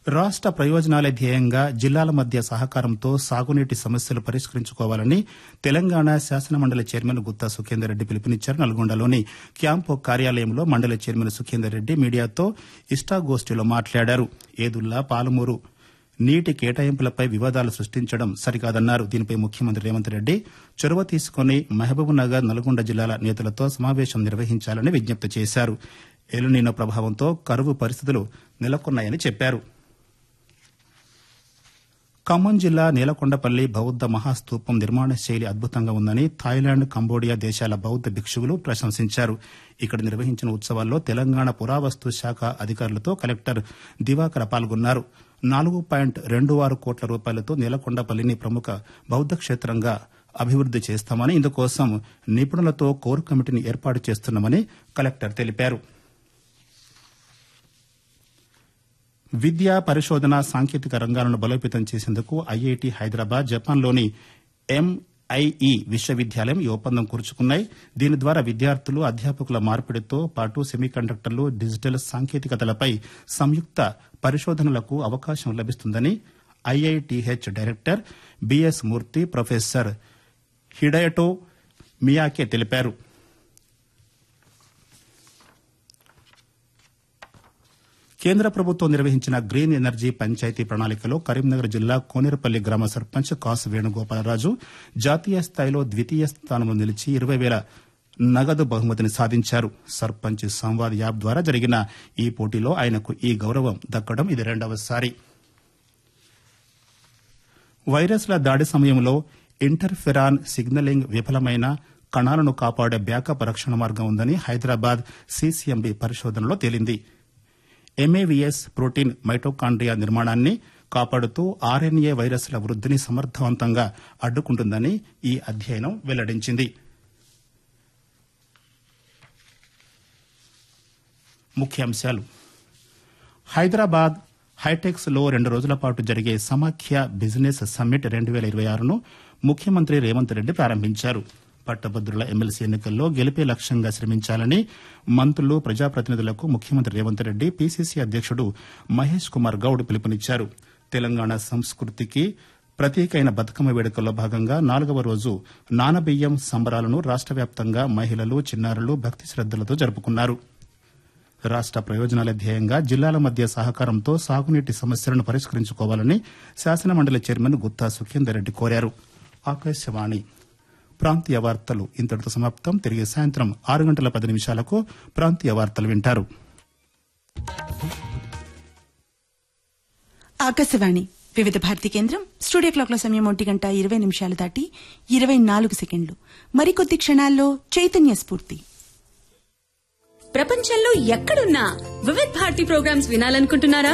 రాష్ట ప్రయోజనాలే ధ్యేయంగా జిల్లాల మధ్య సహకారంతో సాగునీటి సమస్యలు పరిష్కరించుకోవాలని తెలంగాణ శాసనమండలి చైర్మన్ గుత్తా సుఖేందర్ రెడ్డి పిలుపునిచ్చారు నల్గొండలోని క్యాంపు కార్యాలయంలో మండలి చైర్మన్ సుఖేందర్ రెడ్డి మీడియాతో ఇష్టాగోష్ఠిలో మాట్లాడారు ఏదుల్లా పాలమూరు నీటి కేటాయింపులపై వివాదాలు సృష్టించడం సరికాదన్నారు దీనిపై ముఖ్యమంత్రి రేవంత్ రెడ్డి చొరవ తీసుకుని మహబూబ్నగర్ నల్గొండ జిల్లాల నేతలతో సమావేశం నిర్వహించాలని విజ్ఞప్తి చేశారు ఎలునీనో ప్రభావంతో కరువు పరిస్థితులు నెలకొన్నాయని చెప్పారు ఖమ్మం జిల్లా నీలకొండపల్లి బౌద్ద మహాస్తూపం నిర్మాణ శైలి అద్భుతంగా ఉందని థాయిలాండ్ కంబోడియా దేశాల బౌద్ద భిక్షువులు ప్రశంసించారు ఇక్కడ నిర్వహించిన ఉత్సవాల్లో తెలంగాణ పురావస్తు శాఖ అధికారులతో కలెక్టర్ దివాకర పాల్గొన్నారు నాలుగు పాయింట్ రెండు ఆరు కోట్ల రూపాయలతో నీలకొండపల్లిని ప్రముఖ బౌద్ద క్షేత్రంగా అభివృద్ది చేస్తామని ఇందుకోసం నిపుణులతో కోర్ కమిటీని ఏర్పాటు చేస్తున్నామని కలెక్టర్ తెలిపారు విద్య పరిశోధన సాంకేతిక రంగాలను బలోపేతం చేసేందుకు ఐఐటి హైదరాబాద్ జపాన్లోని ఎంఐఈ విశ్వవిద్యాలయం ఈ ఒప్పందం కూర్చుకున్నాయి దీని ద్వారా విద్యార్థులు అధ్యాపకుల మార్పిడితో పాటు సెమీకండక్టర్లు డిజిటల్ సాంకేతికతలపై సంయుక్త పరిశోధనలకు అవకాశం లభిస్తుందని IITH director B S Murthy professor Hidayato Miyake తెలిపారు కేంద్ర ప్రభుత్వం నిర్వహించిన గ్రీన్ ఎనర్జీ పంచాయతీ ప్రణాళికలో కరీంనగర్ జిల్లా కోనేరుపల్లి గ్రామ సర్పంచ్ కాసు వేణుగోపాలరాజు జాతీయ స్థాయిలో ద్వితీయ స్థానంలో నిలిచి ఇరవై వేల నగదు బహుమతిని సాధించారు సర్పంచ్ సంవాద్ యాప్ ద్వారా జరిగిన ఈ పోటీలో ఆయనకు ఈ గౌరవం దక్కడం ఇది రెండవసారి వైరస్ల దాడి సమయంలో ఇంటర్ఫెరాన్ సిగ్నలింగ్ విఫలమైన కణాలను కాపాడే బ్యాకప్ రక్షణ మార్గం ఉందని హైదరాబాద్ సీసీఎంబీ పరిశోధనలో తేలింది ఎంఏవిఎస్ ప్రోటీన్ మైటోకాండ్రియా నిర్మాణాన్ని కాపాడుతూ ఆర్ఎన్ఏ వైరస్ల వృద్దిని సమర్థవంతంగా అడ్డుకుంటుందని ఈ అధ్యయనం వెల్లడించింది ముఖ్యాంశాలు హైదరాబాద్ హైటెక్స్ లో రెండు రోజుల పాటు జరిగే సమాఖ్య బిజినెస్ సమ్మిట్ రెండు వేల ఇరవై ఆరును ముఖ్యమంత్రి రేవంత్ రెడ్డి ప్రారంభించారు పట్టభద్రుల ఎమ్మెల్సీ ఎన్నికల్లో గెలిపే లక్ష్యంగా శ్రమించాలని మంత్రులు ప్రజాప్రతినిధులకు ముఖ్యమంత్రి రేవంత్ రెడ్డి పీసీసీ అధ్యక్షుడు మహేష్ కుమార్ గౌడ్ పిలుపునిచ్చారు తెలంగాణ సంస్కృతికి ప్రత్యేకైన బతుకమ్మ వేడుకల్లో భాగంగా నాలుగవ రోజు నానబియ్యం సంబరాలను రాష్ట వ్యాప్తంగా మహిళలు చిన్నారులు భక్తి శ్రద్దలతో జరుపుకున్నారు రాష్ట ప్రయోజనాల ధ్యేయంగా జిల్లాల మధ్య సహకారంతో సాగునీటి సమస్యలను పరిష్కరించుకోవాలని శాసనమండలి చైర్మన్ గుత్తా సుఖేందర్ రెడ్డి కోరారు ఆకాశవాణి ప్రాంతీయ వార్తలు ఇంతటితో సమాప్తం తిరిగి సాయంత్రం ఆరు గంటల పది నిమిషాలకు ప్రాంతీయ వార్తలు వింటారు ఆకాశవాణి వివిధ భారతి కేంద్రం స్టూడియో క్లాక్ల సమయం ఒంటి గంట ఇరవై నిమిషాలు దాటి ఇరవై నాలుగు సెకండ్లు మరికొద్ది క్షణాల్లో చైతన్య స్ఫూర్తి ప్రపంచంలో ఎక్కడున్నా వివిధ్ భారతి ప్రోగ్రామ్స్ వినాలనుకుంటున్నారా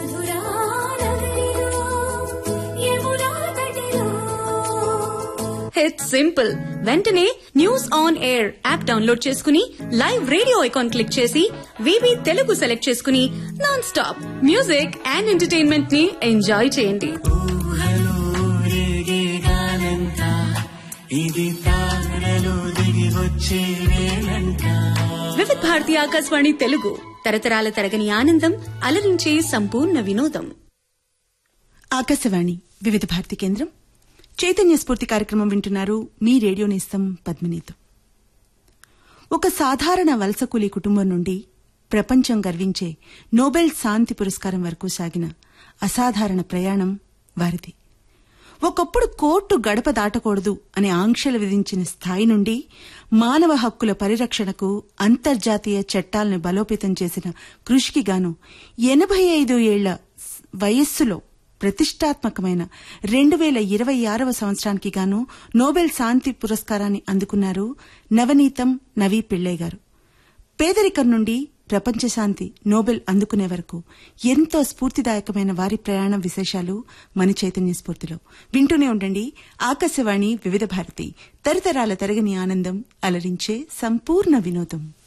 ఇట్స్ సింపుల్ వెంటనే news on air app download చేసుకుని లైవ్ రేడియో ఐకాన్ క్లిక్ చేసి వివి తెలుగు సెలెక్ట్ చేసుకుని non stop music and entertainment ని ఎంజాయ్ చేయండి వివిధ్ భారతి ఆకాశవాణి తెలుగు తరతరాల తరగని ఆనందం అలరించే సంపూర్ణ వినోదం ఆకాశవాణి వివిధ భారతి కేంద్రం చైతన్య స్ఫూర్తి కార్యక్రమం వింటున్నారు మీ రేడియో నేస్తం పద్మినితో ఒక సాధారణ వలస కూలీ కుటుంబం నుండి ప్రపంచం గర్వించే నోబెల్ శాంతి పురస్కారం వరకు సాగిన అసాధారణ ప్రయాణం వారిది ఒకప్పుడు కోర్టు గడప దాటకూడదు అనే ఆంక్షలు విధించిన స్థాయి నుండి మానవ హక్కుల పరిరక్షణకు అంతర్జాతీయ చట్టాలను బలోపేతం చేసిన కృషికి గాను ఎనభై ఐదు ఏళ్ల వయస్సులో ప్రతిష్టాత్మకమైన రెండు వేల ఇరవై ఆరవ సంవత్సరానికి గాను నోబెల్ శాంతి పురస్కారాన్ని అందుకున్నారు నవనీతం నవీ పిళ్ళే గారు పేదరికం నుండి ప్రపంచ శాంతి నోబెల్ అందుకునే వరకు ఎంతో స్ఫూర్తిదాయకమైన వారి ప్రయాణం విశేషాలు మన చైతన్య స్ఫూర్తిలో వింటూనే ఉండండి ఆకాశవాణి వివిధ భారతి తరతరాల తరగని ఆనందం అలరించే సంపూర్ణ వినోదం